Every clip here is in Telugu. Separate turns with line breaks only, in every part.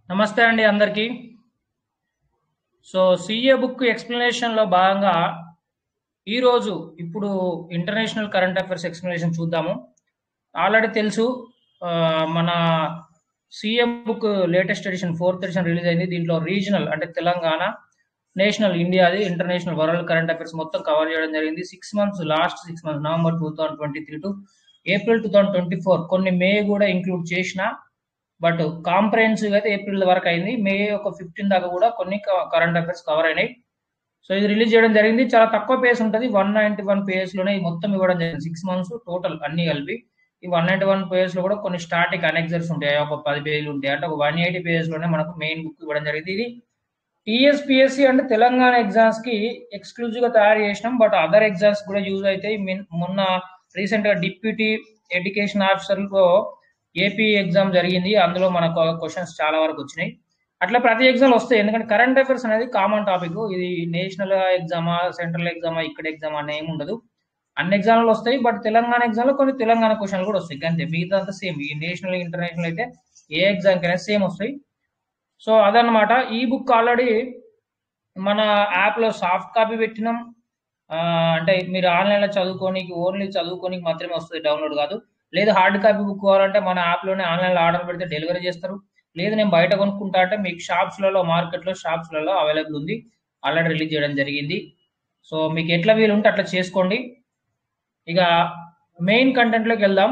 నమస్తే అండి అందరికీ. సో, సీఏ బుక్ ఎక్స్‌ప్లనేషన్‌లో భాగంగా ఈరోజు ఇప్పుడు ఇంటర్నేషనల్ కరెంట్ అఫైర్స్ ఎక్స్‌ప్లనేషన్ చూద్దాము. ఆల్రెడీ తెలుసు ఆహ్, మన CA book latest edition fourth edition release అయింది. దీంట్లో రీజనల్ అంటే తెలంగాణ, నేషనల్ ఇండియాది, ఇంటర్నేషనల్ వరల్డ్ కరెంట్ అఫైర్స్ మొత్తం కవర్ చేయడం జరిగింది. 6 months last 6 months November 2023 to April 2024 కొన్ని మే గూడా ఇంక్లూడ్ చేషినా, బట్ కాంప్రహెన్సివ్‌గా అయితే ఏప్రిల్ వరకు అయింది. మే ఒక 15 దాకా గూడా కొన్ని క కరెంట్ అఫైర్స్ కవర్ అయినాయి. సో, ఇది రిలీజ్ చేయడం జరిగింది. చాలా తక్కువ పేజ్ ఉంటది. 191 పేజెస్‌లోనే ఇది మొత్తం ఇవ్వడం జరిగింది. 6 మంత్స్ టోటల్ అన్నీ కలిపి. ఈ 191 పేజెస్‌లో గూడా కొన్ని స్టాటిక్ అనెక్సర్స్ ఉంటాయి. ఒక 10 పేజీలు ఉంటాయి. అంటే ఒక 180 పేజెస్‌లోనే మనకు మెయిన్ బుక్ ఇవ్వడం జరిగింది. ఇది టీఎస్‌పీఎస్‌సీ అంటే తెలంగాణ ఎగ్జామ్స్‌కి ఎక్స్‌క్లూజివ్‌గా తయారు చేసినాం. బట్ అదర్ ఎగ్జామ్స్ గూడా యూజ్ అయితాయి. మిన్ మొన్న రీసెంట్‌గా డిప్యూటీ ఎడ్యుకేషన్ ఆఫీసర్‌లో ఏపీ ఎగ్జామ్ జరిగింది. అందులో మనకు క్వెషన్స్ చాలా వరకు వచ్చినాయి. అట్లా ప్రతి ఎగ్జామ్‌లో వస్తాయి. ఎందుకంటే కరెంట్ అఫైర్స్ అనేది కామన్ టాపిక్. ఇది నేషనల్ ఎగ్జామా, సెంట్రల్ ఎగ్జామా, ఇక్కడ ఎగ్జామా అని ఏమి ఉండదు. అన్ని ఎగ్జామ్‌లలో వస్తాయి. బట్ తెలంగాణ ఎగ్జామ్‌లో కొన్ని తెలంగాణ క్వెషన్‌లు గూడా వస్తాయి. గంతే. మిగతాదంతా సేమ్. ఈ నేషనల్, ఇంటర్నేషనల్ అయితే ఏ ఎగ్జామ్‌కైనా సేమ్ వస్తాయి. సో, అదన్నమాట. ఈ బుక్ ఆల్రెడీ మన యాప్‌లో సాఫ్ట్ కాపీ పెట్టినాం. ఆహ్, అంటే మీరు ఆన్‌లైన్‌లో చదువుకోనీకి ఓన్లీ చదువుకోనీకి మాత్రమే వస్తది. డౌన్‌లోడ్ కాదు. లేదు హార్డ్ కాపీ బుక్ కావాలంటే మన యాప్‌లోనే ఆన్‌లైన్‌లో ఆర్డర్ పెడితే డెలివరీ చేస్తారు. లేదు నేను బయట కొనుక్కుంటా అంటే మీకు షాప్స్‌లలో మార్కెట్‌లో షాప్స్‌లలో అవైలబుల్ ఉంది. ఆల్రెడీ రిలీజ్ చేయడం జరిగింది. సో, మీకు ఎట్లా వీలుంటే అట్లా చేసుకోండి. ఇక మెయిన్ కంటెంట్‌లోకెళ్దాం.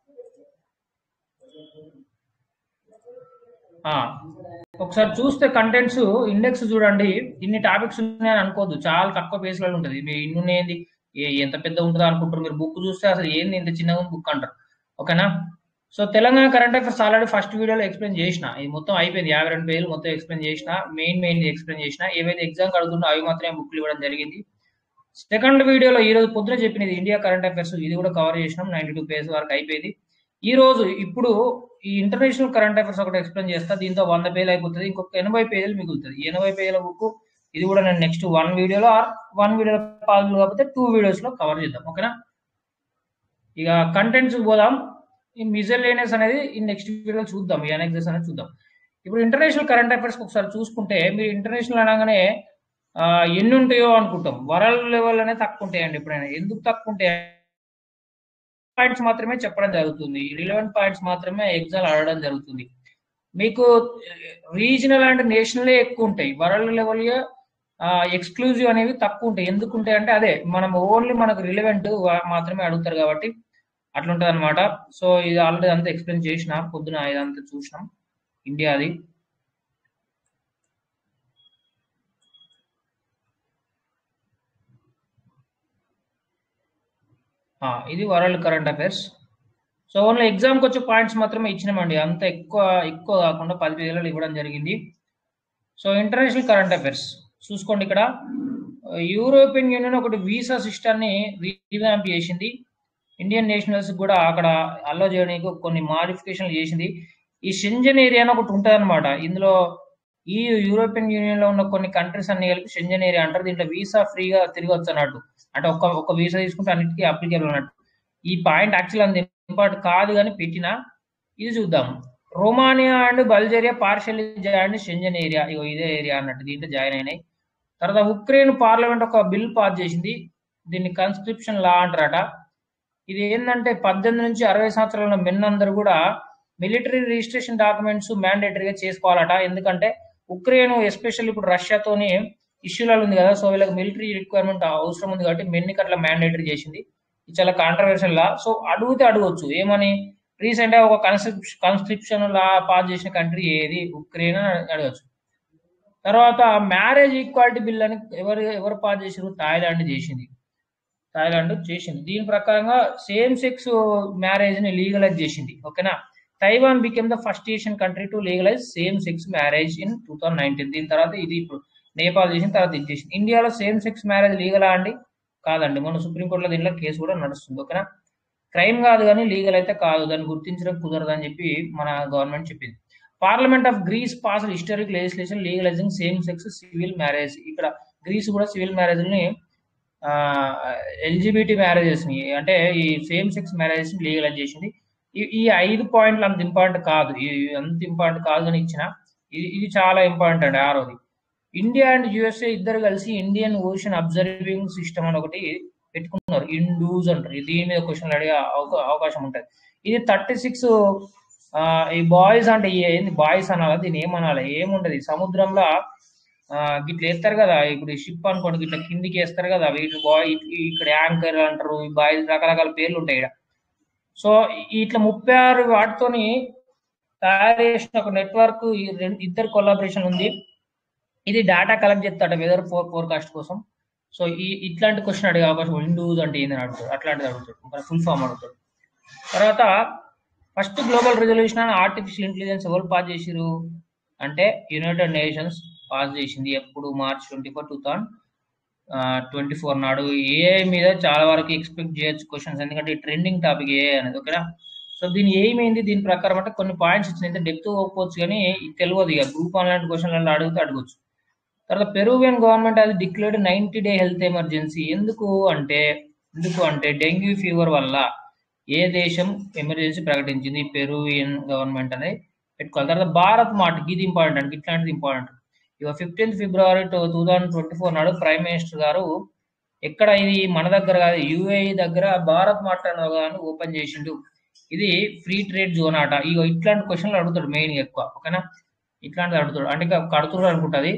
ఆ! ఒకసారి చూస్తే కంటెంట్స్ ఇండెక్స్ చూడండి. ఇన్ని టాపిక్స్ ఉన్నాయని అనుకోవద్దు. చాలా తక్కువ పేజ్‌లలో ఉంటది. మీ ఇన్నున్నాయేంది? ఏ ఎంత పెద్దగా ఉంటదా అనుకుంటారు. మీరు బుక్ చూస్తే అసలు ఏంది ఇంత చిన్నగా ఉంది బుక్ అంటారు. ఓకేనా? So, Telangana current affairs already first వీడియోలో ఎక్స్‌ప్లెయిన్ చేషినా. ఇది మొత్తం అయిపోయింది. 52 పేజీలు మొత్తం ఎక్స్‌ప్లెయిన్ చేషినా. మెయిన్ మెయిన్‌ది ఎక్స్‌ప్లెయిన్ చేషినా. ఏవైతే ఎగ్జామ్‌కి అడుగుతున్నారో అవి మాత్రమే బుక్‌లు ఇవ్వడం జరిగింది. సెకండ్ వీడియోలో ఈరోజు పొద్దున చెప్పినది ఇండియా కరెంట్ అఫైర్స్ ఇది గూడా కవర్ చేషినాం. 92 పేజెస్ వరకు అయిపోయింది. ఈరోజు ఇప్పుడు ఈ ఇంటర్నేషనల్ కరెంట్ అఫైర్స్ ఒకటి ఎక్స్‌ప్లెయిన్ చేస్తా. దీంతో 100 పేజీలు అయిపోతది. ఇంకొక 80 పేజీలు మిగులుతది. ఈ 80 పేజీల బుక్ ఇది గూడా నేను నెక్స్ట్ 1 వీడియోలో ఆర్ 1 వీడియోలో పాసిబుల్ కాకపోతే 2 వీడియోస్‌లో కవర్ చేద్దాం. ఓకేనా? ఇక కంటెంట్స్‌కి పోదాం. ఈ మిస్సెల్లేనియస్ అనేది ఈ నెక్స్ట్ వీడియోలో చూద్దాం. ఈ అనెక్సర్స్ అనేది చూద్దాం. ఇప్పుడు ఇంటర్నేషనల్ కరెంట్ అఫైర్స్‌కి ఒకసారి చూసుకుంటే మీరు ఇంటర్నేషనల్ అనంగానే ఆహ్, ఎన్ని ఉంటాయో అనుకుంటాం. వరల్డ్ లెవెల్‌లోనే తక్కువ ఉంటాయండి ఎప్పుడైనా. ఎందుకు తక్కువ ఉంటాయి పాయింట్స్ మాత్రమే చెప్పడం జరుగుతుంది. రిలవెంట్ పాయింట్స్ మాత్రమే ఎగ్జామ్‌లో అడగడం జరుగుతుంది. మీకు రీజనల్ అండ్ నేషనలే ఎక్కువుంటాయి. వరల్డ్ లెవెల్‌గా ఆహ్, ఎక్స్‌క్లూజివ్ అనేవి తక్కువుంటాయి. ఎందుకుంటాయంటే అదే మనం ఓన్లీ మనకు రిలవెంట్ వ మాత్రమే అడుగుతారు కాబట్టి అట్లుంటదన్నమాట. సో, ఇది ఆల్రెడీ అంతా ఎక్స్‌ప్లెయిన్ చేషినా. పొద్దున ఇదంతా చూషినాం. ఇండియాది. ఆ! ఇది world current affairs. So, only ఎగ్జామ్‌కొచ్చే పాయింట్స్ మాత్రమే ఇచ్చినామండి. అంత ఎక్కువ ఎక్కువ కాకుండా 10 పేజీలలో ఇవ్వడం జరిగింది. సో, ఇంటర్నేషనల్ కరెంట్ అఫైర్స్ చూసుకోండి ఇక్కడ. యూరోపియన్ యూనియన్ ఒకటి వీసా సిస్టమ్‌ని రీవాంప్ చేషింది. ఇండియన్ నేషనల్స్‌కి గూడా అక్కడ అలో చేయనీకి కొన్ని మాడిఫికేషన్‌లు చేషింది. ఈ షెంజెన్ ఏరియా అని ఒకటి ఉంటదన్నమాట. ఇందులో ఈ యూరోపియన్ యూనియన్‌లో ఉన్న కొన్ని కంట్రీస్ అన్నీ కలిపి షెంజెన్ ఏరియా అంటారు. దీంట్లో వీసా ఫ్రీగా తిరగొచ్చన్నట్టు. అంటే ఒక్క ఒక్క వీసా తీసుకుంటే అన్నిటికి అప్లికేబుల్ అన్నట్టు. ఈ పాయింట్ యాక్చువల్లీ అంత ఇంపార్టెంట్ కాదు గానీ పెట్టినా. ఇది చూద్దాం. Romania and Bulgaria partially joined Schengen area. ఇగో ఇదే ఏరియా అన్నట్టు. దీంట్లో జాయిన్ అయినాయి. తర్వాత ఉక్రెయిన్ పార్లమెంట్ ఒక బిల్ పాస్ చేషింది. దీన్ని కన్స్క్రిప్షన్ లా అంటారట. ఇది ఏందంటే 18-60 సంవత్సరాల ఉన్న మెన్ అందరూ గూడా మిలిటరీ రిజిస్ట్రేషన్ డాక్యుమెంట్స్ మ్యాండేటరీగా చేసుకోవాలట. ఎందుకంటే ఉక్రెయిన్ ఎస్పెషల్లీ ఇప్పుడు రష్యాతోని ఇష్యూలలో ఉంది గదా! సో, వీళ్ళకి మిలిటరీ రిక్వైర్మెంట్ అవసరం ఉంది కాబట్టి మెన్‌కి అట్లా మ్యాండేటరీ చేషింది. ఇది చాలా కాంట్రోవర్షియల్ లా. సో, అడిగితే అడగొచ్చు. ఏమని? రీసెంట్‌గా ఒక కన్స్క్రిప్ కన్స్క్రిప్షన్ లా పాస్ చేసిన కంట్రీ ఏది? ఉక్రెయిన్ అని అడగొచ్చు. తర్వాత మ్యారేజ్ ఈక్వాలిటీ బిల్ అని ఎవరు ఎవరు పాస్ చేషిర్రు? థాయిలాండ్ చేషింది. థాయిలాండ్ చేషింది. దీని ప్రకారంగా సేమ్ సెక్స్ మ్యారేజ్‌ని లీగలైజ్ చేషింది. ఓకేనా? Taiwan became the first Asian country to legalise same sex marriage in 2019. దీని తర్వాత ఇది ఇప్పుడు నేపాల్ చేషింది. తర్వాత ఇది చేషింది. ఇండియాలో సేమ్ సెక్స్ మ్యారేజ్ లీగలా అండి? కాదండి. మొన్న సుప్రీం కోర్ట్‌లో దీనిలో కేస్ గూడా నడుస్తుంది. ఓకేనా? క్రైమ్ కాదు గానీ లీగల్ అయితే కాదు. దాన్ని గుర్తించడం కుదరదని చెప్పి మన గవర్నమెంట్ చెప్పింది. Parliament of Greece passed historic legislation legalising same sex civil marriage. ఇక్కడ గ్రీస్ గూడా సివిల్ మ్యారేజ్‌ని ఆహ్, ఎల్‌జిబిటీ మ్యారేజెస్‌ని అంటే ఈ సేమ్ సెక్స్ మ్యారేజెస్‌ని లీగలైజ్ చేషింది. ఈ ఈ 5 పాయింట్లు అంత ఇంపార్టెంట్ కాదు. ఈ అంత ఇంపార్టెంట్ కాదు గానీ ఇచ్చినా. ఇది ఇది చాలా ఇంపార్టెంట్ అండి ఆరోది ఇండియా అండ్ యుఎస్ఏ ఇద్దరు కలిసి ఇండియన్ ఓషన్ అబ్జర్వింగ్ సిస్టమ్ అని ఒకటి పెట్టుకున్నారు ఇండూస్ అంటారు దీని మీద క్వశ్చన్ అడిగే అవకా- అవకాశం ఉంటుంది ఇది థర్టీ సిక్స్ ఈ బాయ్స్ అంటే ఏంది బాయ్స్ అనాలా దీన్ని ఏమనాలి ఏముంటది సముద్రంలో ఆ, గిట్ల వేస్తారు కదా ఇప్పుడు షిప్ అనుకోండి ఇట్లా కిందికి వేస్తారు కదా వీటి బాయ్ ఇక్కడ యాంకర్ అంటారు ఈ బాయ్ రకరకాల పేర్లు ఉంటాయి ఇక్కడ సో ఈ- ఇట్లా ముప్పై ఆరు వాటితోని తయారు చేసిన ఒక నెట్వర్క్ ఇద్దరు కొలాబరేషన్ ఉంది ఇది డేటా కలెక్ట్ చేస్తాడు వెదర్ ఫోర్కాస్ట్ కోసం సో ఈ ఇట్లాంటి క్వశ్చన్ అడిగే అవకాశం విండోస్ అంటే ఏందని అడుగుతాడు అట్లాంటిది అడుగుతాడు ఫుల్ ఫామ్ అడుగుతాడు తర్వాత ఫస్ట్ గ్లోబల్ రెజల్యూషన్ అని ఆర్టిఫిషియల్ ఇంటెలిజెన్స్ ఎవరు పాస్ చేసిరు అంటే యునైటెడ్ నేషన్స్ పాస్ చేసింది ఎప్పుడు March twenty four two thousand twenty four నాడు ఏఐ మీద చాలా వరకు ఎక్స్పెక్ట్ చేయొచ్చు క్వశ్చన్స్ ఎందుకంటే ట్రెండింగ్ టాపిక్ ఏఐ అనేది ఓకేనా సో దీని ఏమైంది దీని ప్రకారం అంటే కొన్ని పాయింట్స్ ఇచ్చింది డెప్త్ పోకపోవచ్చు కానీ ఇది తెలియదు ఇక గ్రూప్ ఆన్లైన్ క్వశ్చన్లలో అడిగితే అడగచ్చు తర్వాత పెరూవియన్ గవర్నమెంట్ అది declared ninety day health emergency ఎందుకు అంటే ఎందుకు అంటే డెంగ్యూ ఫీవర్ వల్ల ఏ దేశం ఎమర్జెన్సీ ప్రకటించింది పెరూవియన్ గవర్నమెంట్ అనేది పెట్టుకోవాలి తర్వాత భారత్ మాట ఇది ఇంపార్టెంట్ అండి ఇట్లాంటిది ఇంపార్టెంట్ ఇక fifteenth February two two thousand twenty four నాడు ప్రైమ్ మినిస్టర్ గారు ఎక్కడ ఇది మన దగ్గర కాదు యూఏఈ దగ్గర భారత్ మార్ట్ అనే ఒకదాన్ని ఓపెన్ చేసిండు ఇది ఫ్రీ ట్రేడ్ జోన్ ఆట ఇగో ఇట్లాంటి క్వశ్చన్లు అడుగుతాడు మెయిన్ ఎక్కువ ఓకేనా ఇట్లాంటిది అడుగుతాడు అంటే ఇక కడుతురు అనుకుంటుంది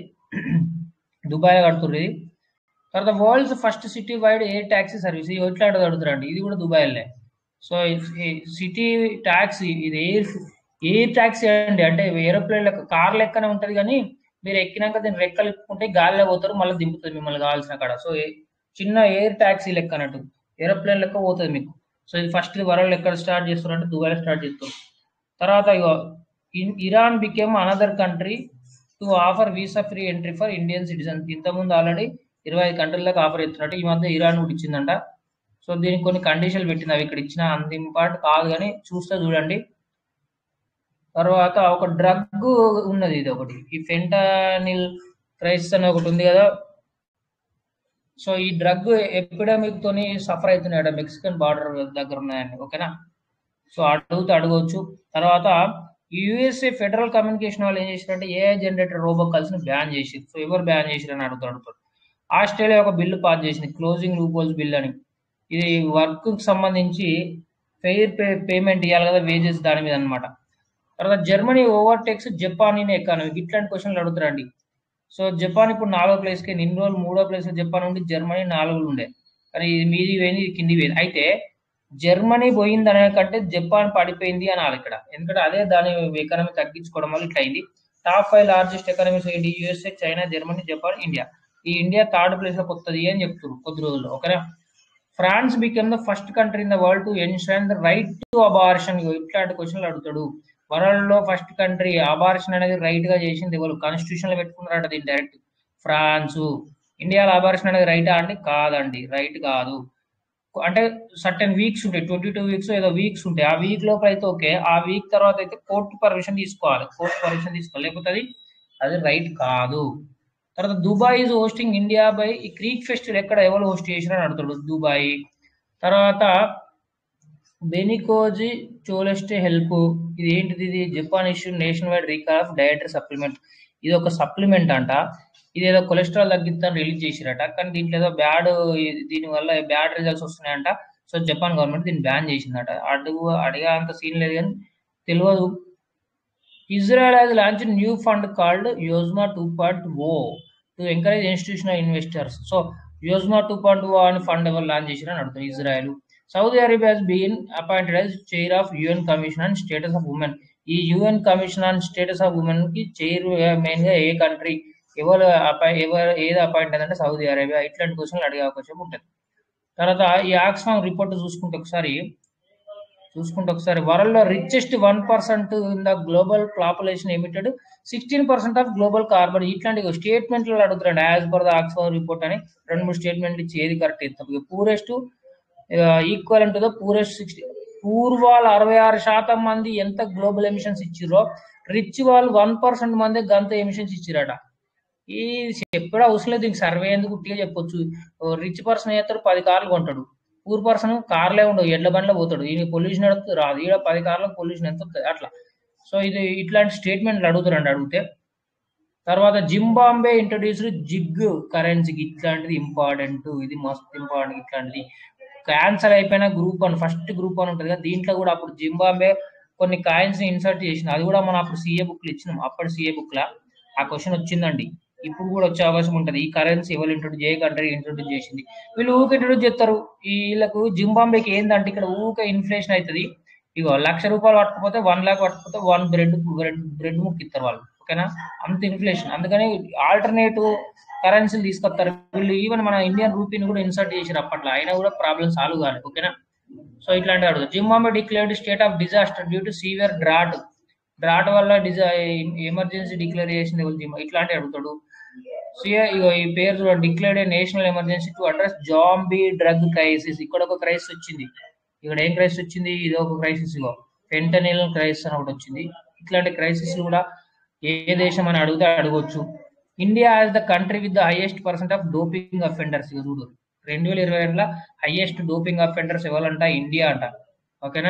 దుబాయ్ కడుతుర్రు ఇది తర్వాత world's first city wide air taxi service ఇది ఇట్లాంటిది అడుగుతారండి ఇది కూడా దుబాయ్లే సో సిటీ ట్యాక్స్ ఇది ఎయిర్ ఎయిర్ ట్యాక్సీ అండి అంటే ఏరోప్లేన్ లెక్క కార్ లెక్కనే ఉంటది కానీ మీరు ఎక్కినాక దీన్ని రెక్కలు ఇప్పుకుంటే గాలిలో పోతారు మళ్ళీ దింపుతుంది మిమ్మల్ని కావాల్సిన కాడ సో ఏ- చిన్న ఎయిర్ ట్యాక్సీ లెక్క అన్నట్టు ఏరోప్లేన్ లెక్క పోతుంది మీకు సో ఇది ఫస్ట్ వరల్డ్ ఎక్కడ స్టార్ట్ చేస్తారు అంటే దుబాయ్ స్టార్ట్ చేస్తారు తర్వాత ఇగో ఇన్- Iran became another country to offer visa free entry for Indian citizens ఇంతకుముందు ఆల్రెడీ ఇరవై ఐదు కంట్రీలకు ఆఫర్ ఇస్తున్నట్టు ఈ మధ్య ఇరాన్ కూడా ఇచ్చిందంట సో దీనికి కొన్ని కండిషన్లు పెట్టింది అవి ఇక్కడ ఇచ్చిన అంత ఇంపార్ట్ కాదు కానీ చూస్తే చూడండి తర్వాత ఒక డ్రగ్ ఉన్నది ఇది ఒకటి ఈ ఫెంటానిల్ క్రైసిస్ అని ఒకటి ఉంది కదా సో ఈ డ్రగ్ ఎపిడమిక్ తోని సఫర్ అవుతున్నాయి మెక్సికన్ బార్డర్ దగ్గర ఉన్నాయండి ఓకేనా సో అడుగుతూ అడగవచ్చు తర్వాత యుఎస్ఏ ఫెడరల్ కమ్యూనికేషన్ వాళ్ళు ఏం చేశారంటే ఏఐ జనరేటర్ రోబో కలిసి బ్యాన్ చేసి సో ఎవరు బ్యాన్ చేసిరని అడుగుతూ అడుగుతారు ఆస్ట్రేలియా ఒక బిల్లు పాస్ చేసింది క్లోజింగ్ లూపోల్స్ బిల్ అని ఇది వర్క్ కి సంబంధించి ఫెయిర్ పే పేమెంట్ ఇవ్వాలి కదా వేజెస్ దాని మీద అన్నమాట తర్వాత Germany overtakes Japan in economy ఇట్లాంటి క్వశ్చన్లు అడుగుతారండి సో జపాన్ ఇప్పుడు నాలుగో ప్లేస్ కి ఇన్ని రోజులు మూడో ప్లేస్ జపాన్ ఉండి జర్మనీ నాలుగులో ఉండే కానీ ఇది మీది పోయింది ఇది కింది పోయింది అయితే జర్మనీ పోయింది అనే కంటే జపాన్ పడిపోయింది అనాలి ఇక్కడ ఎందుకంటే అదే దాని ఎకానమీ తగ్గించుకోవడం వల్ల ఇట్లా అయింది టాప్ ఫైవ్ లార్జెస్ట్ ఎకానమీస్ ఏంటి USA China Germany Japan India ఈ ఇండియా థర్డ్ ప్లేస్ లోకి వస్తుంది అని చెప్తున్నారు కొద్ది రోజుల్లో ఓకేనా France became the first country in the world to ensure the right to abortion ఇట్లాంటి క్వశ్చన్లు అడుగుతాడు వరల్డ్ లో ఫస్ట్ కంట్రీ అబార్షన్ అనేది రైట్ గా చేసింది ఎవరు కాన్స్టిట్యూషన్ లో పెట్టుకున్నారట దీన్ని డైరెక్ట్ ఫ్రాన్స్ ఇండియాలో అబార్షన్ అనేది రైటా అండి కాదండి రైట్ కాదు అంటే సర్టెన్ వీక్స్ ఉంటాయి ట్వంటీ టూ వీక్స్ ఏదో వీక్స్ ఉంటాయి ఆ వీక్ లోపల అయితే ఓకే ఆ వీక్ తర్వాత అయితే కోర్టు పర్మిషన్ తీసుకోవాలి కోర్టు పర్మిషన్ తీసుకోవాలి లేకపోతే అది అది రైట్ కాదు తర్వాత Dubai is hosting India by ఈ క్రీక్ ఫెస్టివల్ ఎక్కడ ఎవరు హోస్ట్ చేసినా అడుగుతాడు దుబాయ్ తర్వాత బెనికోజి చోలెస్టే హెల్ప్ ఇది ఏంటిది ఇది Japan issue nationwide recall of dietary supplement ఇది ఒక సప్లిమెంట్ అంట ఇది ఏదో కొలెస్ట్రాల్ తగ్గిద్దని రిలీజ్ చేసిరట కానీ దీంట్లో ఏదో బ్యాడ్ దీని వల్ల బ్యాడ్ రిజల్ట్స్ వస్తున్నాయంట సో జపాన్ గవర్నమెంట్ దీన్ని బ్యాన్ చేసిందట అడుగు అడిగే అంత సీన్ లేదు కానీ తెలియదు Israel has launched new fund called Yozma two point O to encourage institutional investors so Yozma two point O అని ఫండ్ ఎవరు లాంచ్ చేసిరని అడుగుతారు Israel Saudi Arabia has been appointed as chair of UN commission and status of women ఈ UN commission and status of women కి చైర్ మెయిన్ గా ఏ కంట్రీ ఎవరు అపాయి ఎవరు ఏది అపాయింట్ అయిందంటే సౌదీ అరేబియా ఇట్లాంటి క్వశ్చన్లు అడిగే అవకాశం ఉంటుంది తర్వాత ఈ ఆక్స్ఫామ్ రిపోర్ట్ చూసుకుంటే ఒకసారి చూసుకుంటే ఒకసారి వరల్డ్ లో richest one percent in the global population emitted sixteen percent of global carbon ఇట్లాంటి స్టేట్మెంట్లు అడుగుతారండి as per the Oxford report అని రెండు మూడు స్టేట్మెంట్లు ఇచ్చి ఏది కరెక్ట్ ఇస్తాం poorest equal to the poorest sixty పూర్వాలు అరవై ఆరు శాతం మంది ఎంత గ్లోబల్ ఎమిషన్స్ ఇచ్చిరో రిచ్ వాళ్ళు వన్ పర్సెంట్ మంది గంత ఎమిషన్స్ ఇచ్చిరట ఈ ఎప్పుడు అవసరం లేదు దీనికి సర్వే ఎందుకు ఉట్టిగా చెప్పొచ్చు రిచ్ పర్సన్ చేస్తాడు పది కార్లు కొంటాడు పూర్ పర్సన్ కార్లే ఉండవు ఎడ్ల బండ్లో పోతాడు ఈయన పొల్యూషన్ అడుగుతుంది రాదు ఈడ పది కార్లకు పొల్యూషన్ ఎంత వస్తుంది అట్లా సో ఇది ఇట్లాంటి స్టేట్మెంట్లు అడుగుతారండి అడిగితే తర్వాత జింబాంబే ఇంట్రొడ్యూస్డ్ జిగ్ కరెన్సీ ఇట్లాంటిది ఇంపార్టెంట్ ఇది మస్తు ఇంపార్టెంట్ ఇట్లాంటిది క్యాన్సల్ అయిపోయిన group one first group one ఉంటుంది కదా దీంట్లో కూడా అప్పుడు జింబాంబే కొన్ని కాయిన్స్ ని ఇన్సర్ట్ చేసింది అది కూడా మనం అప్పుడు సిఏ బుక్ ఇచ్చినాం అప్పటి సిఏ బుక్ లా ఆ క్వశ్చన్ వచ్చిందండి ఇప్పుడు కూడా వచ్చే అవకాశం ఉంటుంది ఈ కరెన్సీ ఎవరు ఇంట్రొడ్యూస్ ఏ కంట్రీ ఇంట్రొడ్యూస్ చేసింది వీళ్ళు ఊకే ఇంట్రొడ్యూస్ చేస్తారు ఈ వీళ్ళకు జింబాంబేకి ఏందంటే ఇక్కడ ఊకే ఇన్ఫ్లేషన్ అవుతుంది ఇగో లక్ష రూపాయలు పట్టుకుపోతే వన్ లాక్ పట్టుకుపోతే వన్ బ్రెడ్ బ్రెడ్ బ్రెడ్ ముక్క ఇస్తారు వాళ్ళు ఓకేనా అంత ఇన్ఫ్లేషన్ అందుకని ఆల్టర్నేటివ్ కరెన్సీలు తీసుకొస్తారు వీళ్ళు ఈవెన్ మన ఇండియన్ రూపీని కూడా ఇన్సర్ట్ చేసారు అప్పట్లో అయినా కూడా ప్రాబ్లమ్ సాల్వ్ కాలేదు ఓకేనా సో ఇట్లాంటి అడుగుతారు Zimbabwe declared state of disaster due to severe drought drought వల్ల డిజా ఎమర్జెన్సీ డిక్లేర్ చేసింది ఎవరు జింబా ఇట్లాంటి అడుగుతాడు సిఏ ఇగో ఈ పేరు చూడండి declared national emergency to address zombie drug crisis ఇక్కడ ఒక క్రైసిస్ వచ్చింది ఇక్కడ ఏం క్రైసిస్ వచ్చింది ఇది ఒక క్రైసిస్ ఇగో ఫెంటనిల్ క్రైసిస్ అని ఒకటి వచ్చింది ఇట్లాంటి క్రైసిస్ కూడా ఏ దేశం అని అడిగితే అడగొచ్చు India as the country with the highest percent of doping offenders ఇక చూడు రెండు వేల ఇరవై రెండులో హైయెస్ట్ డోపింగ్ అఫెండర్స్ ఎవరంట ఇండియా అంట ఓకేనా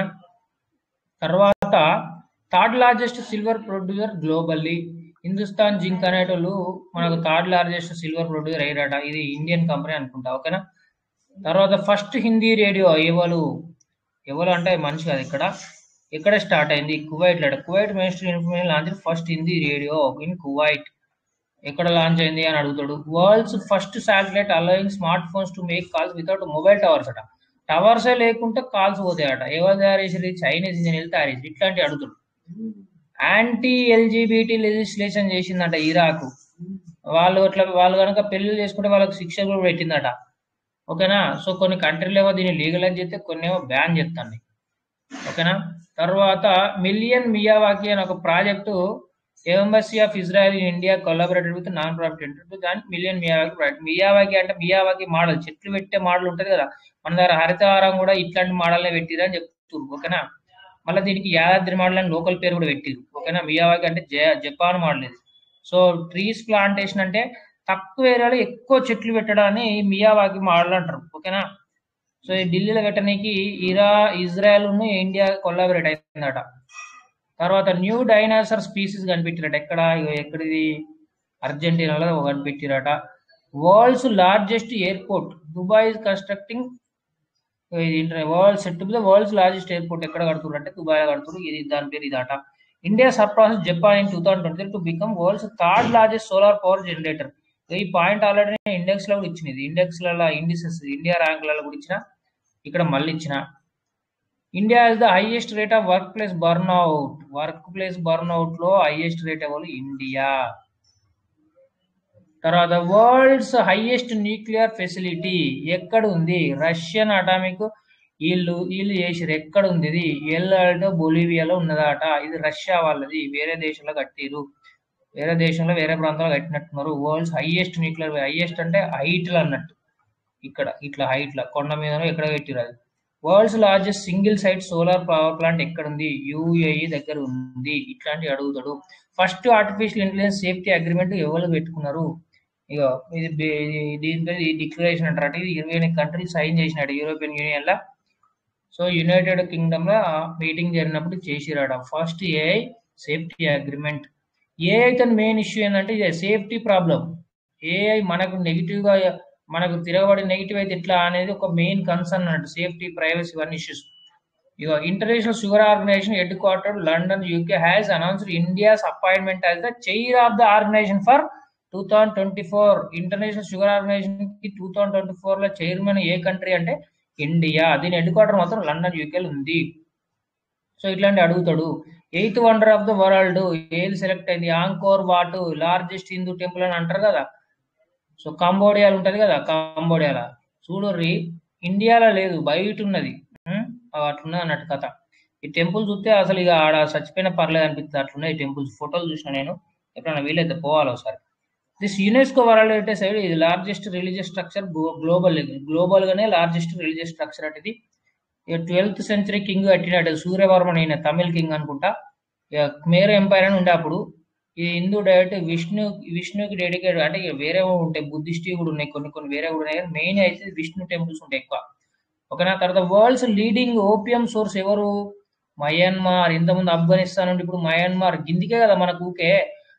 తర్వాత third largest silver producer globally Hindustan Zinc అనేటోళ్ళు మనకు థర్డ్ లార్జెస్ట్ సిల్వర్ ప్రొడ్యూసర్ అయ్యారట ఇది ఇండియన్ కంపెనీ అనుకుంటా ఓకేనా తర్వాత ఫస్ట్ హిందీ రేడియో ఎవరు ఎవరు అంటే మనిషి కాదు ఇక్కడ ఎక్కడ స్టార్ట్ అయింది కువైట్ లో Kuwait ministry information launch first Hindi radio in Kuwait ఎక్కడ లాంచ్ అయింది అని అడుగుతాడు world's first satellite allowing smartphones to make calls without mobile towers అట టవర్సే లేకుంటే కాల్స్ పోతాయట ఎవరు తయారు చేసేది చైనీస్ ఇంజనీర్లు తయారు చేసి ఇట్లాంటి అడుగుతాడు యాంటీ ఎల్జీబీటీ లెజిస్లేషన్ చేసిందట ఇరాక్ వాళ్ళు అట్లా వాళ్ళు కనుక పెళ్లి చేసుకుంటే వాళ్ళకి శిక్ష కూడా పెట్టిందట ఓకేనా సో కొన్ని కంట్రీలు ఏమో దీన్ని లీగలైజ్ చేస్తే కొన్ని ఏమో బ్యాన్ చేస్తుంది ఓకేనా తర్వాత మిలియన్ మియావాకి అని ఒక project embassy of Israel in India collaborated with non profit enter దానికి మిలియన్ మియావాకి ప్రాజెక్ట్ మియావాకి అంటే మియావాకి మోడల్ చెట్లు పెట్టే మోడల్ ఉంటది కదా మన దగ్గర హరితహారం కూడా ఇట్లాంటి మోడల్నే పెట్టిరు అని చెప్తున్నారు ఓకేనా మళ్ళీ దీనికి యాదాద్రి మోడల్ అని లోకల్ పేరు కూడా పెట్టిరు ఓకేనా మియావాకి అంటే జ- జపాన్ మోడల్ ఇది సో ట్రీస్ ప్లాంటేషన్ అంటే తక్కువ ఏరియాలో ఎక్కువ చెట్లు పెట్టడాన్ని మియావాకి మోడల్ అంటారు ఓకేనా సో ఈ ఢిల్లీలో పెట్టడానికి ఇరా ఇజ్రాయెల్ ఇండియా కొలాబరేట్ అయిందట తర్వాత న్యూ డైనాసర్ స్పీసీస్ కనిపెట్టిరట ఎక్కడ ఇగో ఎక్కడిది అర్జెంటీనాలో కనిపెట్టిరట world's largest airport Dubai is constructing world set the world's largest airport ఎక్కడ కడుతున్నారు అంటే దుబాయ్ లో కడుతున్నారు ఇది దాని పేరు ఇదట India surpass Japan in two thousand twenty to become world's third largest solar power generator ఈ పాయింట్ ఆల్రెడీ ఇండెక్స్ లో కూడా ఇచ్చినది ఇండెక్స్ లలో ఇండిసెస్ ఇండియా ర్యాంకులలో కూడా ఇచ్చిన ఇక్కడ మళ్ళీ ఇచ్చిన India is the highest rate of workplace burnout workplace burnout లో హైయెస్ట్ రేట్ ఎవరు ఇండియా తర్వాత వరల్డ్స్ హైయెస్ట్ న్యూక్లియర్ ఫెసిలిటీ ఎక్కడ ఉంది రష్యన్ అటామిక్ వీళ్ళు వీళ్ళు చేసిరు ఎక్కడ ఉంది ఇది ఎల్లాడో బొలివియాలో ఉన్నదట ఇది రష్యా వాళ్ళది వేరే దేశంలో కట్టిరు వేరే దేశంలో వేరే ప్రాంతాల్లో కట్టినట్టున్నారు వరల్డ్స్ హైయెస్ట్ న్యూక్లియర్ హైయెస్ట్ అంటే హైట్ అన్నట్టు ఇక్కడ ఇట్లా హైట్ లా కొండ మీద ఎక్కడ పెట్టిరు అది world's largest single site solar power plant ఎక్కడ ఉంది యుఏఈ దగ్గర ఉంది ఇట్లాంటివి అడుగుతాడు first artificial intelligence safety agreement ఎవరు పెట్టుకున్నారు ఇక ఇది బే- ఇది- దీని పేరు ఈ డిక్లరేషన్ అంటారు ఇది ఇరవై ఎనిమిది కంట్రీలు సైన్ చేసినాడు యూరోపియన్ యూనియన్ లా సో యునైటెడ్ కింగ్డమ్ లో మీటింగ్ జరిగినప్పుడు చేసిరాడ first AI safety agreement AI తన మెయిన్ ఇష్యూ ఏంటంటే ఇది సేఫ్టీ ప్రాబ్లం ఏఐ మనకు నెగిటివ్ గా మనకు తిరగబడి నెగిటివ్ అయితే ఎట్లా అనేది ఒక మెయిన్ కన్సర్న్ అన్నట్టు సేఫ్టీ ప్రైవసీ ఇవన్నీ ఇష్యూస్ ఇక international sugar organisation head quarter London UK has announced India's appointment as the chair of the organisation for two thousand twenty four international sugar organisation కి టూ థౌసండ్ ట్వంటీ ఫోర్ లో చైర్మన్ ఏ కంట్రీ అంటే ఇండియా దీని హెడ్ క్వార్టర్ మాత్రం లండన్ యూకేలో ఉంది సో ఇట్లాంటి అడుగుతాడు eighth wonder of the world ఏది సెలెక్ట్ అయింది Angkor Wat largest Hindu temple అని అంటారు కదా సో కంబోడియాలో ఉంటది కదా కంబోడియాలో చూడుర్రి ఇండియాలో లేదు బయట ఉన్నది ఉం? అవి అట్లున్నది అన్నట్టు కథ ఈ టెంపుల్ చూస్తే అసలు ఇక ఆడ చచ్చిపోయిన పర్లేదు అనిపిస్తుంది అట్లున్నాయి ఈ టెంపుల్స్ ఫోటోలు చూసిన నేను ఎప్పుడైనా వీలైతే పోవాలి ఒకసారి this UNESCO world heritage site ఇది largest religious structure global global గానే లార్జెస్ట్ రిలీజియస్ స్ట్రక్చర్ అంటే ఇది ట్వెల్త్ సెంచరీ కింగ్ కట్టినట్టు సూర్యవర్మన్ అయిన తమిళ్ కింగ్ అనుకుంటా ఇక మేర ఎంపైర్ అని ఉండే అప్పుడు ఈ హిందూ డైరెక్ట్ విష్ణు విష్ణుకి డెడికేట్ అంటే ఇక వేరే ఉంటాయి బుద్ధిస్ట్ కూడా ఉన్నాయి కొన్ని కొన్ని వేరే కూడా ఉన్నాయి మెయిన్ అయితే విష్ణు టెంపుల్స్ ఉంటాయి ఎక్కువ ఓకేనా తర్వాత వరల్డ్స్ లీడింగ్ ఓపియం సోర్స్ ఎవరు మయన్మార్ ఇంతకుముందు ఆఫ్ఘనిస్తాన్ నుండి ఇప్పుడు మయన్మార్ గిందికే కదా మనకు ఊకే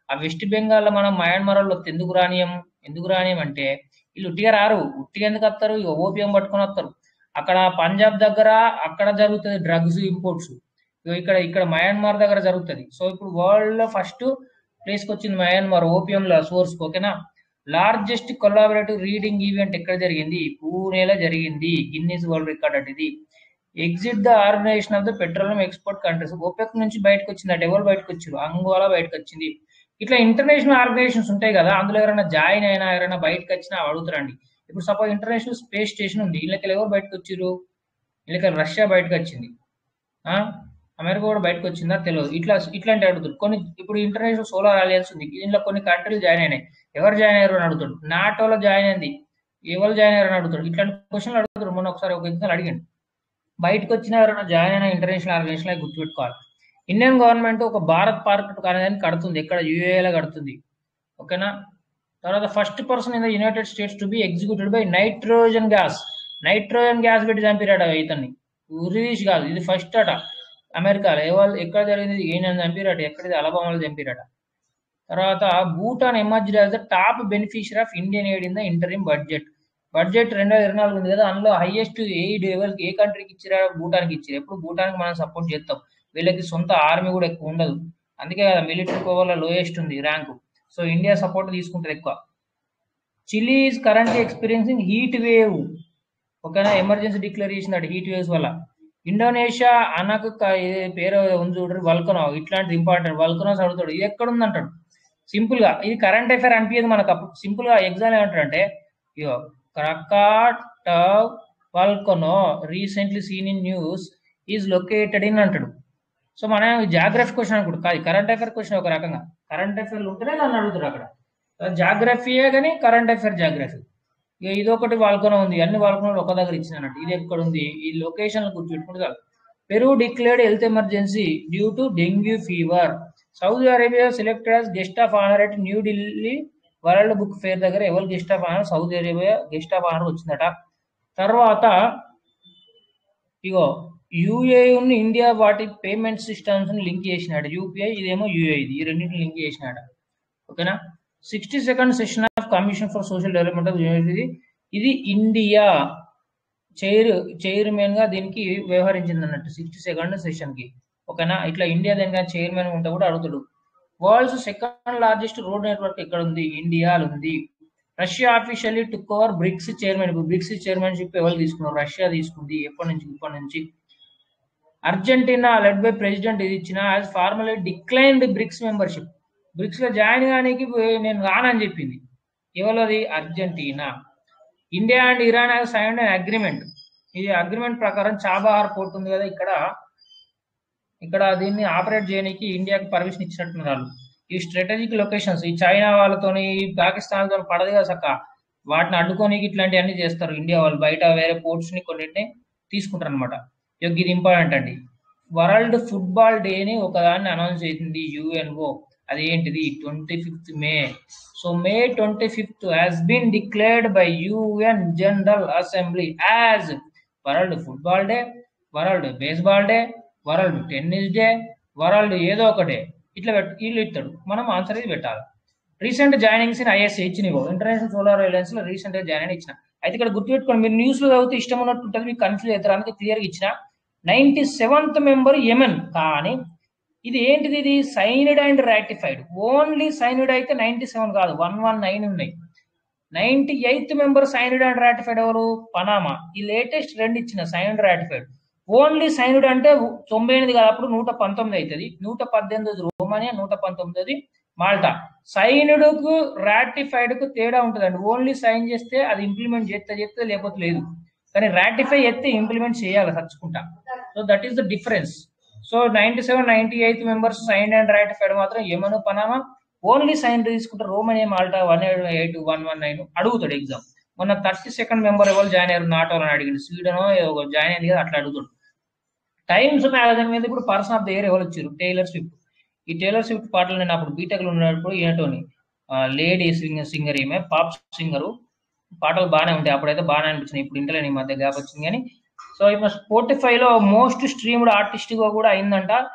ఆ వెస్ట్ బెంగాల్ మనం మయన్మార్ వాళ్ళు వస్తే ఎందుకు రానియం ఎందుకు రానియం అంటే వీళ్ళు ఉట్టిగా రారు ఉట్టిగా ఎందుకు వస్తారు ఇక ఓపియం పట్టుకొని వస్తారు అక్కడ పంజాబ్ దగ్గర అక్కడ జరుగుతుంది డ్రగ్స్ ఇంపోర్ట్స్ ఇక్కడ ఇక్కడ మయన్మార్ దగ్గర జరుగుతుంది సో ఇప్పుడు వరల్డ్ లో ఫస్ట్ ప్లేస్ కి వచ్చింది మయన్మార్ ఓపియం లో సోర్స్ ఓకేనా లార్జెస్ట్ కొలాబరేటివ్ రీడింగ్ ఈవెంట్ ఎక్కడ జరిగింది పూణేలో జరిగింది గిన్నీస్ వరల్డ్ రికార్డ్ అంటే ఇది exit the organisation of the petroleum export countries OPEC నుంచి బయటకు వచ్చింది అంటే ఎవరు బయటకు వచ్చారు అంగోలా బయటకు వచ్చింది ఇట్లా ఇంటర్నేషనల్ ఆర్గనైజేషన్స్ ఉంటాయి కదా అందులో ఎవరైనా జాయిన్ అయినా ఎవరైనా బయటకు వచ్చినా అడుగుతారండి ఇప్పుడు సపోజ్ ఇంటర్నేషనల్ స్పేస్ స్టేషన్ ఉంది వీళ్ళకి ఎవరు బయటకు వచ్చారు వీళ్ళకి రష్యా బయటకు వచ్చింది ఆ? అమెరికా కూడా బయటకు వచ్చిందా తెలియదు ఇట్లా ఇట్లాంటి అడుగుతాడు కొన్ని ఇప్పుడు ఇంటర్నేషనల్ సోలార్ అలయన్స్ ఉంది దీనిలో కొన్ని కంట్రీలు జాయిన్ అయినాయి ఎవరు జాయిన్ అయ్యారు అని అడుగుతాడు నాటోలో జాయిన్ అయింది ఎవరు జాయిన్ అయ్యారు అని అడుగుతాడు ఇట్లాంటి క్వశ్చన్లు అడుగుతాడు మొన్న ఒకసారి ఒక ఎగ్జామ్ అడిగాను బయటకు వచ్చిన ఎవరైనా జాయిన్ అయిన ఇంటర్నేషనల్ ఆర్గనైజేషన్ అవి గుర్తుపెట్టుకోవాలి ఇండియన్ గవర్నమెంట్ ఒక భారత్ పార్క్ అనేది కడుతుంది ఎక్కడ యూఏలో కడుతుంది ఓకేనా తర్వాత first person in the United States to be executed by nitrogen gas nitrogen gas పెట్టి చంపిరాట ఇతన్ని ఉరిదీష్ కాదు ఇది ఫస్ట్ అట అమెరికాలో ఎవరు ఎక్కడ జరిగింది ఈయన చంపిరాట ఎక్కడిది అలబామాలో చంపిరాట తర్వాత Bhutan emerged as the top beneficiary of Indian aid in the interim budget budget రెండు వేల ఇరవై నాలుగు ఉంది కదా అందులో హైయెస్ట్ ఎయిడ్ ఎవరికి ఏ కంట్రీకి ఇచ్చిరా భూటాన్కి ఇచ్చారు ఎప్పుడు భూటాన్కి మనం సపోర్ట్ చేస్తాం వీళ్ళకి సొంత ఆర్మీ కూడా ఎక్కువ ఉండదు అందుకే కదా మిలిటరీ పవర్లో లోయెస్ట్ ఉంది ర్యాంకు సో ఇండియా సపోర్ట్ తీసుకుంటుంది ఎక్కువ Chile is currently experiencing heat wave ఓకేనా ఎమర్జెన్సీ డిక్లేర్ చేసింది హీట్ వేవ్స్ వల్ల ఇండోనేషియా అనకు క- ఇది పేరు ఉంది చూడరు వల్కనో ఇట్లాంటి ఇంపార్టెంట్ వల్కనోస్ అడుగుతాడు ఇది ఎక్కడ ఉంది అంటాడు సింపుల్ గా ఇది కరెంట్ అఫేర్ అనిపించదు మనకు అప్పుడు సింపుల్ గా ఎగ్జామ్ ఏమంటాడంటే ఇగో Krakatau volcano recently seen in news is located in అంటాడు సో మనం జాగ్రఫీ క్వశ్చన్ అనుకుంటు కాదు కరెంట్ అఫేర్ క్వశ్చన్ ఒక రకంగా కరెంట్ అఫేర్లు ఉంటేనే నన్ను అడుగుతారు అక్కడ జాగ్రఫీయే కానీ కరెంట్ అఫేర్ జాగ్రఫీ ఇక ఇది ఒకటి వాల్కొన ఉంది అన్ని వాల్కొనలు ఒక దగ్గర ఇచ్చినట్టు ఇది ఎక్కడ ఉంది ఈ లొకేషన్ గుర్తుపెట్టుకుంటే చాలు Peru declared health emergency due to dengue fever Saudi Arabia selected as guest of honour at New Delhi world book fair దగ్గర ఎవరు guest of honour Saudi Arabia guest of honour వచ్చిందట తర్వాత ఇగో యూఏ ఉన్న ఇండియా వాటి పేమెంట్ సిస్టమ్స్ లింక్ చేసినాడు యూపీఐ ఇదేమో యూఏ ఇది ఈ రెండింటిని లింక్ చేసినాడు ఓకేనా sixty second session of commission for social development of university ఇది ఇండియా చైర్ చైర్మన్ గా దీనికి వ్యవహరించింది అన్నట్టు సిక్స్టీ సెకండ్ సెషన్ కి ఓకేనా ఇట్లా ఇండియా దానిగా చైర్మన్ ఉంటే కూడా అడుగుతాడు world's second largest road network ఎక్కడ ఉంది ఇండియాలో ఉంది Russia officially took over BRICS chairman BRICS chairmanship ఎవరు తీసుకున్నారు రష్యా తీసుకుంది ఎప్పటి నుంచి ఇప్పటి నుంచి అర్జెంటీనా లెడ్ బై ప్రెసిడెంట్ ఇది ఇచ్చిన as formally declined BRICS membership BRICS లో జాయిన్ కానికి నేను రానని చెప్పింది ఎవరది Argentina India and Iran have sign an agreement ఈ అగ్రిమెంట్ ప్రకారం చాబహార్ పోర్ట్ ఉంది కదా ఇక్కడ ఇక్కడ దీన్ని ఆపరేట్ చేయడానికి ఇండియాకి పర్మిషన్ ఇచ్చినట్టున్నారు వాళ్ళు ఈ స్ట్రాటజిక్ లొకేషన్స్ ఈ చైనా వాళ్ళతోని ఈ పాకిస్తాన్ తో పడదు కదా సక్క వాటిని అడ్డుకోనికి ఇట్లాంటివన్నీ చేస్తారు ఇండియా వాళ్ళు బయట వేరే పోర్ట్స్ ని కొన్నింటిని తీసుకుంటారు అనమాట ఇది ఇంపార్టెంట్ అండి వరల్డ్ ఫుట్బాల్ డే ని ఒకదాన్ని అనౌన్స్ చేసింది యుఎన్ఓ అదేంటిది twenty fifth May so May twenty fifth has been declared by UN general assembly as world football day world baseball day world tennis day world ఏదో ఒక డే ఇట్లా పెట్ట వీళ్ళు ఇస్తాడు మనం ఆన్సర్ ఇది పెట్టాలి రీసెంట్ జాయినింగ్స్ ఇన్ ఐఎస్ఏ ఇచ్చినవి ఇంటర్నేషనల్ సోలార్ అలయన్స్ లో రీసెంట్ గా జాయిన్ అయిన ఇచ్చిన అయితే ఇక్కడ గుర్తుపెట్టుకోండి మీరు న్యూస్ లో చదివితే ఇష్టం ఉన్నట్టు ఉంటుంది మీకు కన్ఫ్యూజ్ అవుతారు అందుకే క్లియర్ గా ఇచ్చిన నైన్టీ సెవెంత్ మెంబర్ యెమెన్ కానీ ఇది ఏంటిది ఇది signed and ratified only signed అయితే నైన్టీ సెవెన్ కాదు వన్ వన్ నైన్ ఉన్నాయి ninety eighth member signed and ratified ఎవరు పనామా ఈ లేటెస్ట్ రెండు ఇచ్చిన సైన్డ్ రాటిఫైడ్ ఓన్లీ సైన్డ్ అంటే తొంభై ఎనిమిది కాదు అప్పుడు నూట పంతొమ్మిది అవుతుంది నూట పద్దెనిమిది రోమానియా నూట పంతొమ్మిది మాల్టా సైన్డ్ కు రాటిఫైడ్ కు తేడా ఉంటుందండి ఓన్లీ సైన్ చేస్తే అది ఇంప్లిమెంట్ చేస్తే చేస్తే లేకపోతే లేదు కానీ రాటిఫై చేస్తే ఇంప్లిమెంట్ చేయాలి చచ్చుకుంటా so that is the difference so ninety seven ninety eighth members sign and ratified మాత్రం ఏమను పనామా ఓన్లీ సైన్ తీసుకుంటారు Romania Malta one eight one one nine అడుగుతాడు ఎగ్జామ్ మొన్న థర్టీ సెకండ్ మెంబర్ ఎవరు జాయిన్ అయ్యారు నాట్ వాళ్ళని అడిగింది స్వీడన్ జాయిన్ అయింది కదా అట్లా అడుగుతాడు టైమ్స్ మ్యాగజైన్ మీద ఇప్పుడు పర్సన్ ఆఫ్ ద ఇయర్ ఎవరు వచ్చారు టైలర్ స్విఫ్ట్ ఈ టైలర్ స్విఫ్ట్ పాటలు నేను అప్పుడు బీటెక్ లో ఉన్నప్పుడు ఈయనతోని లేడీ సింగర్ సింగర్ ఈమె పాప్ సింగరు పాటలు బాగానే ఉంటాయి అప్పుడైతే బాగానే అనిపించినాయి ఇప్పుడు ఇంటర్లో ఈ మధ్య గ్యాప్ వచ్చింది కానీ సో ఇప్పుడు స్పోటిఫై లో మోస్ట్ స్ట్రీమ్డ్ ఆర్టిస్ట్ గా కూడా అయిందంట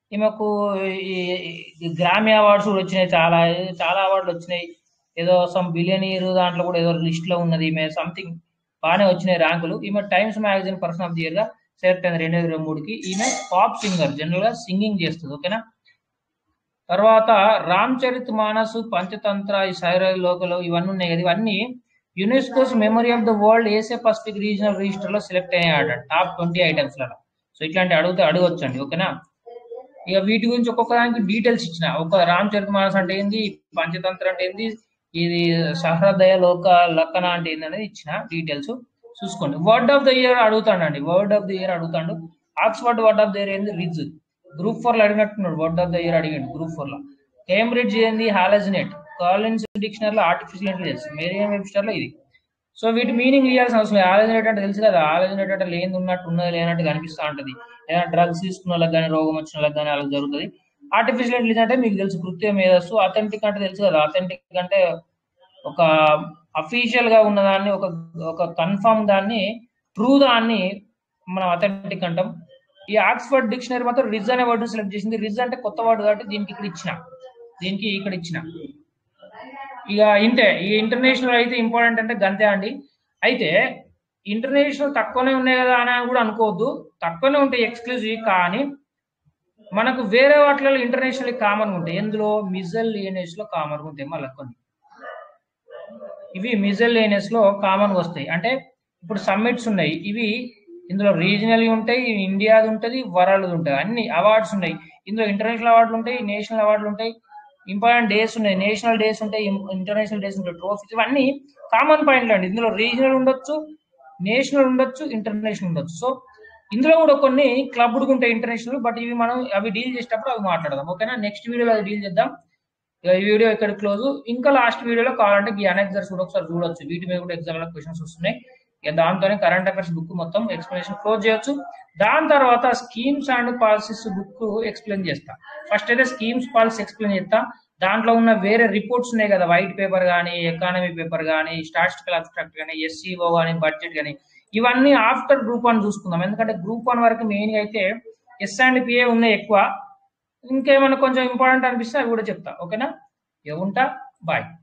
ఈమెకు ఈ ఈ గ్రామీ అవార్డ్స్ కూడా వచ్చినాయి చాలా చాలా అవార్డులు వచ్చినాయి ఏదో సమ్ బిలియనీర్ దాంట్లో కూడా ఏదో లిస్ట్ లో ఉన్నది ఈమె సంథింగ్ బాగానే వచ్చినాయి ర్యాంకులు ఈమె Times magazine person of the year గా సెలెక్ట్ అయింది రెండు వేల ఇరవై మూడుకి ఈమె పాప్ సింగర్ జనరల్ గా సింగింగ్ చేస్తుంది ఓకేనా తర్వాత రామ్ చరిత్ మానస్ పంచతంత్ర ఈ సైరల్ లోకలు ఇవన్నీ ఉన్నాయి కదా ఇవన్నీ UNESCO's memory of the world Asia Pacific regional register లో సెలెక్ట్ అయ్యాడు టాప్ ట్వంటీ ఐటమ్స్ లలో సో ఇట్లాంటి అడిగితే అడగొచ్చండి ఓకేనా ఇక వీటి గురించి ఒక్కొక్క దానికి డీటెయిల్స్ ఇచ్చిన ఒక రామ్ చరిత్ మానస్ అంటే ఏంది పంచతంత్ర అంటే ఏంది ఇది సహృదయ లోక లక్కన అంటే ఏంది అనేది ఇచ్చిన డీటెయిల్స్ చూసుకోండి వర్డ్ ఆఫ్ ద ఇయర్ అడుగుతాడండి వర్డ్ ఆఫ్ ద ఇయర్ అడుగుతాడు Oxford word of the year ఏంది రిజ్ గ్రూప్ ఫోర్ లో అడిగినట్టున్నాడు వర్డ్ ఆఫ్ ద ఇయర్ అడిగాడు గ్రూప్ ఫోర్ లో కేంబ్రిడ్జ్ ఏంది హాలజినేట్ కాలిన్స్ డిక్షనరీలో ఆర్టిఫిషియల్ ఇంటెలిజెన్స్ మేరియన్ వెబ్స్టర్ లో ఇది సో వీటి మీనింగ్ ఇవ్వాల్సిన అవసరం లేదు ఆలోచనేట్ అంటే తెలుసు కదా ఆలోచనేట్ అంటే లేని ఉన్నట్టు ఉన్నది లేనట్టు కనిపిస్తూ ఉంటది ఏదైనా డ్రగ్స్ తీసుకున్న వాళ్ళకి కానీ రోగం వచ్చిన వాళ్ళకి కానీ అలా జరుగుతుంది ఆర్టిఫిషియల్ ఇంటెలిజెన్స్ అంటే మీకు తెలుసు కృత్రిమ మేధస్సు అథెంటిక్ అంటే తెలుసు కదా అథెంటిక్ అంటే ఒక అఫీషియల్ గా ఉన్న దాన్ని ఒక ఒక కన్ఫర్మ్ దాన్ని ట్రూ దాన్ని మనం అథెంటిక్ అంటాం ఈ ఆక్స్ఫర్డ్ డిక్షనరీ మాత్రం రిజ్ అనే వర్డ్ సెలెక్ట్ చేసింది రిజ్ అంటే కొత్త వర్డ్ కాబట్టి దీనికి ఇక్కడ ఇచ్చిన దీనికి ఇక్కడ ఇచ్చిన ఇక ఇంతే ఈ ఇంటర్నేషనల్ అయితే ఇంపార్టెంట్ అంటే గంతే అండి అయితే ఇంటర్నేషనల్ తక్కువనే ఉన్నాయి కదా అని కూడా అనుకోవద్దు తక్కువనే ఉంటాయి ఎక్స్క్లూజివ్ కానీ మనకు వేరే వాటిలో ఇంటర్నేషనల్ కామన్ ఉంటాయి ఎందులో మిజల్ లియనెస్ లో కామన్ ఉంటాయి మళ్ళీ కొన్ని ఇవి మిజల్ లియనెస్ లో కామన్ వస్తాయి అంటే ఇప్పుడు సమ్మిట్స్ ఉన్నాయి ఇవి ఇందులో రీజనల్ ఉంటాయి ఇండియాది ఉంటుంది వరల్డ్ ఉంటుంది అన్ని అవార్డ్స్ ఉన్నాయి ఇందులో ఇంటర్నేషనల్ అవార్డులు ఉంటాయి నేషనల్ అవార్డులు ఉంటాయి ఇంపార్టెంట్ డేస్ ఉన్నాయి నేషనల్ డేస్ ఉంటాయి ఇంటర్నేషనల్ డేస్ ఉంటాయి ట్రోఫీస్ ఇవన్నీ కామన్ పాయింట్లు అండి ఇందులో రీజనల్ ఉండొచ్చు నేషనల్ ఉండొచ్చు ఇంటర్నేషనల్ ఉండొచ్చు సో ఇందులో కూడా కొన్ని క్లబ్డ్ ఉంటాయి ఇంటర్నేషనల్ బట్ ఇవి మనం అవి డీల్ చేసేటప్పుడు అవి మాట్లాడదాం ఓకేనా నెక్స్ట్ వీడియోలో అది డీల్ చేద్దాం ఇక ఈ వీడియో ఇక్కడ క్లోజ్ ఇంకా లాస్ట్ వీడియోలో కావాలంటే ఈ అనెక్సర్స్ కూడా ఒకసారి చూడొచ్చు వీటి మీద కూడా ఎగ్జామ్ లో క్వశ్చన్స్ వస్తున్నాయి ఇక దాంతోనే కరెంట్ అఫైర్స్ బుక్ మొత్తం ఎక్స్ప్లెనేషన్ క్లోజ్ చేయొచ్చు దాని తర్వాత schemes and policies book explain చేస్తా ఫస్ట్ అయితే స్కీమ్స్ పాలసీ ఎక్స్ప్లెయిన్ చేస్తా దాంట్లో ఉన్న వేరే రిపోర్ట్స్ ఉన్నాయి కదా వైట్ పేపర్ కానీ ఎకానమీ పేపర్ కానీ స్టాటిస్టికల్ అబ్స్ట్రాక్ట్ కానీ ఎస్సీఓ కానీ బడ్జెట్ కానీ ఇవన్నీ ఆఫ్టర్ గ్రూప్ వన్ చూసుకుందాం ఎందుకంటే గ్రూప్ వన్ వరకు మెయిన్ అయితే ఎస్ అండ్ పిఏ ఉన్నాయి ఎక్కువ ఇంకేమైనా కొంచెం ఇంపార్టెంట్ అనిపిస్తే అవి కూడా చెప్తా ఓకేనా ఇక ఉంటా బాయ్